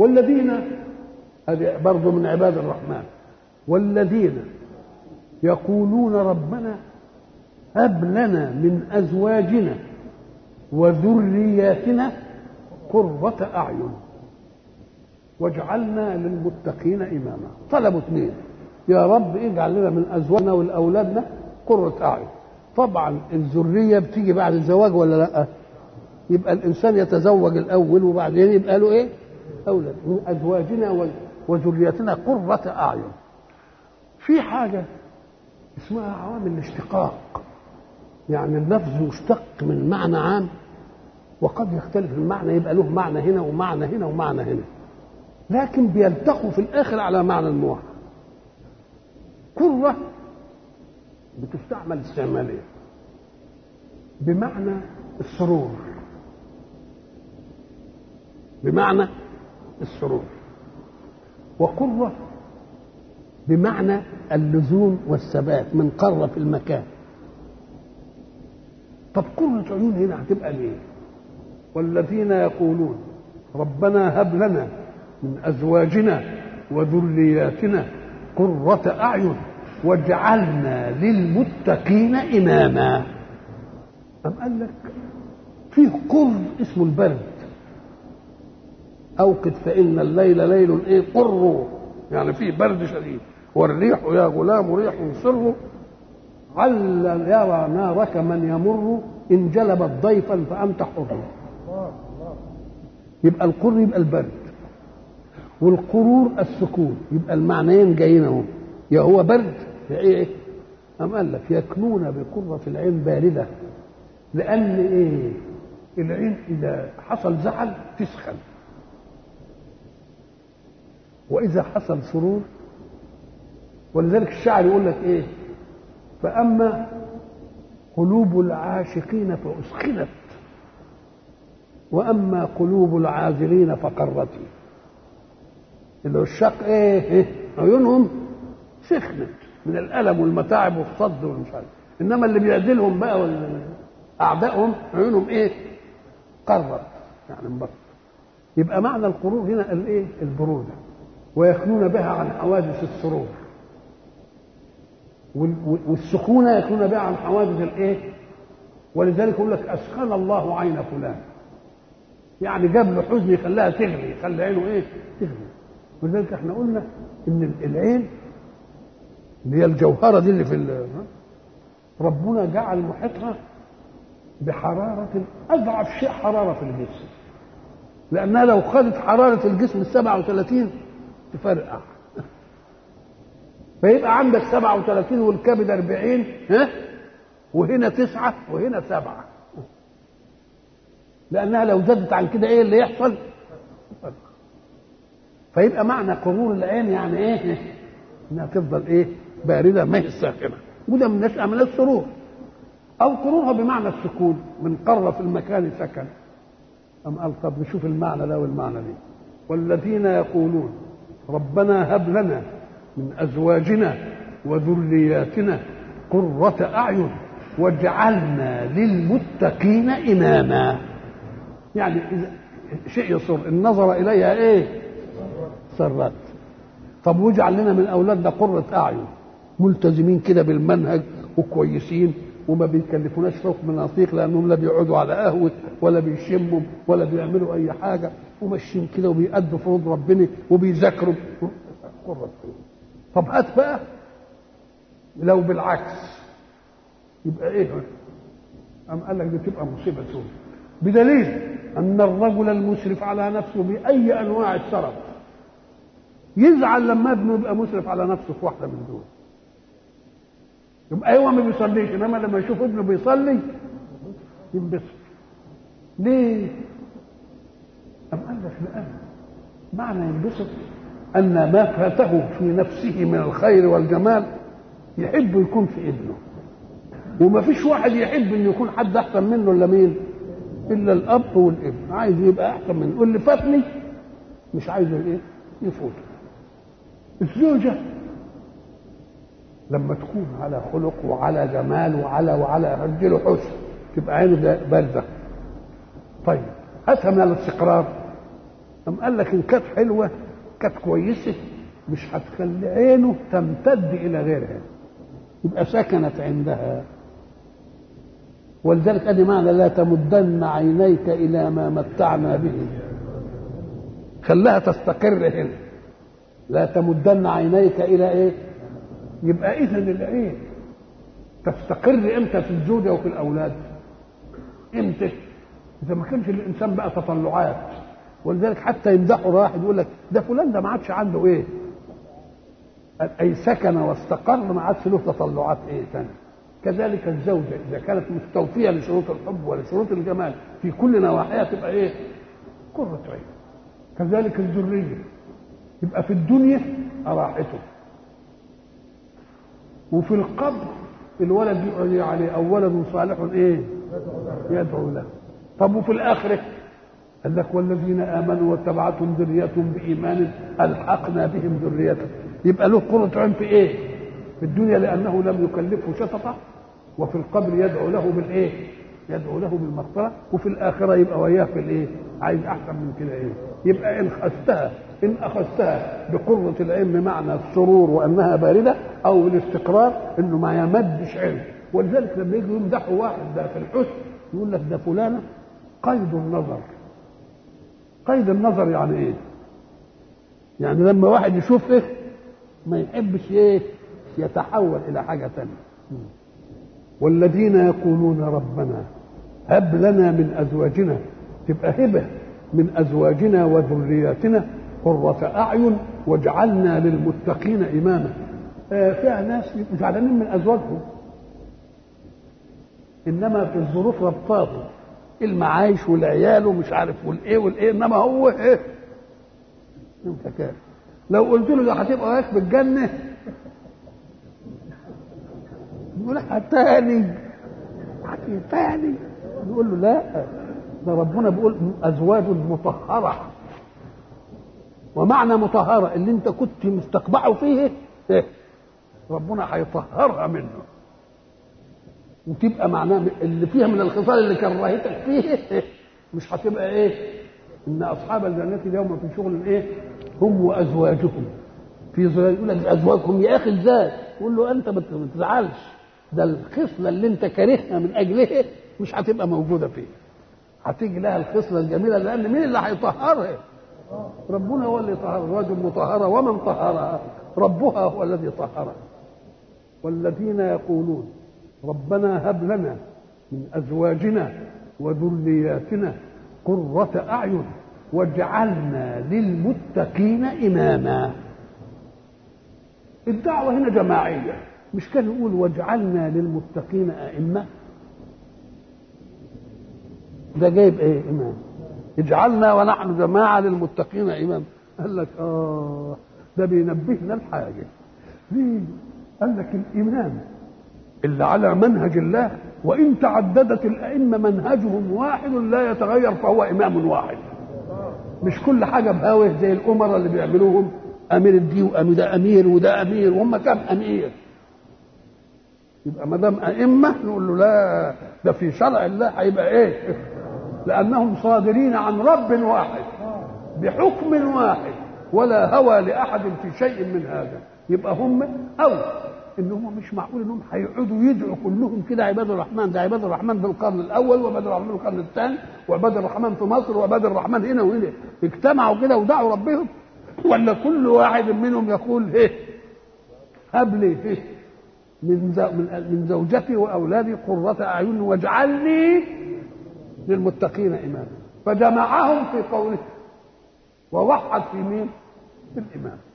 والذين هذه برضه من عباد الرحمن والذين يقولون ربنا هب لنا من ازواجنا وذرياتنا قرة أعين واجعلنا للمتقين إماما طلبوا اثنين يا رب اجعل لنا من أزواجنا والأولادنا قرة أعين طبعا الذرية بتيجي بعد الزواج ولا لا يبقى الإنسان يتزوج الأول وبعدين يبقى له إيه أولاد من أزواجنا وذرياتنا قرة أعين في حاجة اسمها عوامل الاشتقاق يعني اللفظ يشتق من معنى عام وقد يختلف المعنى يبقى له معنى هنا ومعنى هنا ومعنى هنا لكن بيلتقوا في الاخر على معنى موحد كرة بتستعمل استعمالية بمعنى السرور بمعنى السرور وقرة بمعنى اللزوم والثبات من قرة في المكان طب قرة عيون هنا هتبقى ليه؟ والذين يقولون ربنا هب لنا من ازواجنا وذرياتنا قرة اعين واجعلنا للمتقين اماما أم قال لك في قر اسمه البرد اوقد فان الليل ليل ايه قر يعني فيه برد شديد والريح يا غلام ريح سر عل يرى نارك من يمر ان جلبت ضيفا فانت حر يبقى القر يبقى البرد والقرور السكون يبقى المعنيين جايين اهو يا هو برد يا ايه أم قال لك يكنون بقرة العين باردة لأن إيه؟ العين إذا حصل زعل تسخن وإذا حصل سرور ولذلك الشاعر يقول لك إيه؟ فأما قلوب العاشقين فأسخنت واما قلوب العاذلين فقرتي العشاق ايه, إيه؟ عيونهم سخنت من الالم والمتاعب والصد والمش عارف انما اللي بيعدلهم بقى اعدائهم عيونهم ايه قرت يعني انبسط يبقى معنى القرور هنا الايه البروده ويكنون بها عن حوادث السرور والسخونه يكنون بها عن حوادث الايه ولذلك يقول لك اسخن الله عين فلان يعني جاب له حزن يخليها تغلي يخلي عينه ايه تغلي ولذلك احنا قلنا ان العين اللي هي الجوهره دي اللي في ربنا جعل محيطها بحرارة أضعف شيء حرارة في الجسم لأنها لو خدت حرارة الجسم ال 37 تفرقع فيبقى عندك 37 والكبد 40 ها وهنا تسعة وهنا سبعة لأنها لو زادت عن كده إيه اللي يحصل؟ فيبقى معنى قرور العين يعني إيه؟ إنها تفضل إيه؟ باردة ما هي ساخنة وده من نشأة من السرور أو قرورها بمعنى السكون من قر في المكان سكن أم قال طب نشوف المعنى ده والمعنى دي والذين يقولون ربنا هب لنا من أزواجنا وذرياتنا قرة أعين واجعلنا للمتقين إماما يعني إذا شيء يصر النظر إليها إيه سرت طب واجعل لنا من أولادنا قرة أعين ملتزمين كده بالمنهج وكويسين وما بيكلفوناش فوق مناطيق لانهم لا بيقعدوا على قهوه ولا بيشموا ولا بيعملوا اي حاجه وماشيين كده وبيأدوا فروض ربنا وبيذاكروا قرة طب هات بقى لو بالعكس يبقى ايه أم قال لك دي تبقى مصيبة سودة بدليل أن الرجل المسرف على نفسه بأي أنواع السرف يزعل لما ابنه يبقى مسرف على نفسه في واحدة من دول يبقى هو ما بيصليش انما لما يشوف ابنه بيصلي ينبسط ليه؟ أم قال لك لأن معنى ينبسط أن ما فاته في نفسه من الخير والجمال يحب يكون في ابنه وما فيش واحد يحب ان يكون حد احسن منه الا مين؟ الا الاب والابن عايز يبقى احسن منه واللي فاتني مش عايز ايه؟ يفوت الزوجه لما تكون على خلق وعلى جمال وعلى وعلى رجل حسن تبقى عينه بارده طيب هاتها من الاستقرار أم قال لك إن كانت حلوة كانت كويسة مش هتخلي عينه تمتد إلى غيرها يبقى سكنت عندها ولذلك ادي معنى لا تمدن عينيك الى ما متعنا به خلاها تستقر هنا لا تمدن عينيك الى ايه يبقى اذا العين تستقر امتى في الزوجه وفي الاولاد امتى اذا ما كانش الانسان بقى تطلعات ولذلك حتى يمدحوا واحد يقول لك ده فلان ده ما عادش عنده ايه اي سكن واستقر ما عادش له تطلعات ايه ثانيه كذلك الزوجة إذا كانت مستوفية لشروط الحب ولشروط الجمال في كل نواحيها تبقى إيه؟ قرة عين. كذلك الذرية يبقى في الدنيا راحته. وفي القبر الولد يقعد عليه أو ولد صالح إيه؟ يدعو له. طب وفي الآخرة قال لك والذين آمنوا واتبعتهم ذريتهم بإيمان ألحقنا بهم ذريتهم. يبقى له قرة عين في إيه؟ في الدنيا لانه لم يكلفه شططه وفي القبر يدعو له بالايه؟ يدعو له بالمغفره وفي الاخره يبقى وياه في الايه؟ عايز احسن من كده ايه؟ يبقى ان اخذتها ان اخذتها بقره العين بمعنى السرور وانها بارده او الاستقرار انه ما يمدش علم ولذلك لما يجوا يمدحوا واحد ده في الحسن يقول لك ده فلانه قيد النظر قيد النظر يعني ايه؟ يعني لما واحد يشوف ايه ما يحبش ايه يتحول الى حاجه ثانيه والذين يقولون ربنا هب لنا من ازواجنا تبقى هبه من ازواجنا وذرياتنا قرة اعين واجعلنا للمتقين اماما آه فيها ناس يبقوا زعلانين من ازواجهم انما في الظروف ربطاهم المعايش والعيال ومش عارف والايه والايه انما هو ايه انت كده لو قلت له ده هتبقى وياك بالجنه يقول تاني تاني يقول له لا ده ربنا بيقول ازواج مطهره ومعنى مطهره اللي انت كنت مستقبعه فيه إيه؟ ربنا هيطهرها منه وتبقى معناه اللي فيها من الخصال اللي كرهتك فيه إيه؟ مش هتبقى ايه ان اصحاب الجنه اليوم في شغل ايه هم وازواجهم في ظلال يقول لك ازواجهم يا اخي ازاي يقول له انت ما تزعلش ده الخصله اللي انت كارهها من اجلها مش هتبقى موجوده فيه هتيجي لها الخصله الجميله لان مين اللي هيطهرها ربنا هو اللي طهر الرجل مطهره ومن طهرها ربها هو الذي طهرها والذين يقولون ربنا هب لنا من ازواجنا وذرياتنا قرة أعين واجعلنا للمتقين إماما الدعوة هنا جماعية مش كان يقول واجعلنا للمتقين أئمة ده جايب ايه إمام اجعلنا ونحن جماعة للمتقين إمام قال لك آه ده بينبهنا الحاجة ليه؟ قال لك الإمام اللي على منهج الله وإن تعددت الأئمة منهجهم واحد لا يتغير فهو إمام واحد مش كل حاجة بهوه زي الأمراء اللي بيعملوهم أمير الدين وأمير ده أمير وده أمير وهم كم أمير يبقى ما دام أئمة نقول له لا ده في شرع الله هيبقى إيه؟ لأنهم صادرين عن رب واحد بحكم واحد ولا هوى لأحد في شيء من هذا يبقى هم أو ان هم مش معقول انهم هيقعدوا يدعوا كلهم كده عباد الرحمن ده عباد الرحمن في القرن الاول وعباد الرحمن في القرن الثاني وعباد الرحمن في مصر وعباد الرحمن هنا وهنا اجتمعوا كده ودعوا ربهم ولا كل واحد منهم يقول ايه هب لي ايه من من زوجتي واولادي قرة اعين واجعلني للمتقين اماما فجمعهم في قوله ووحد في مين؟ في الامام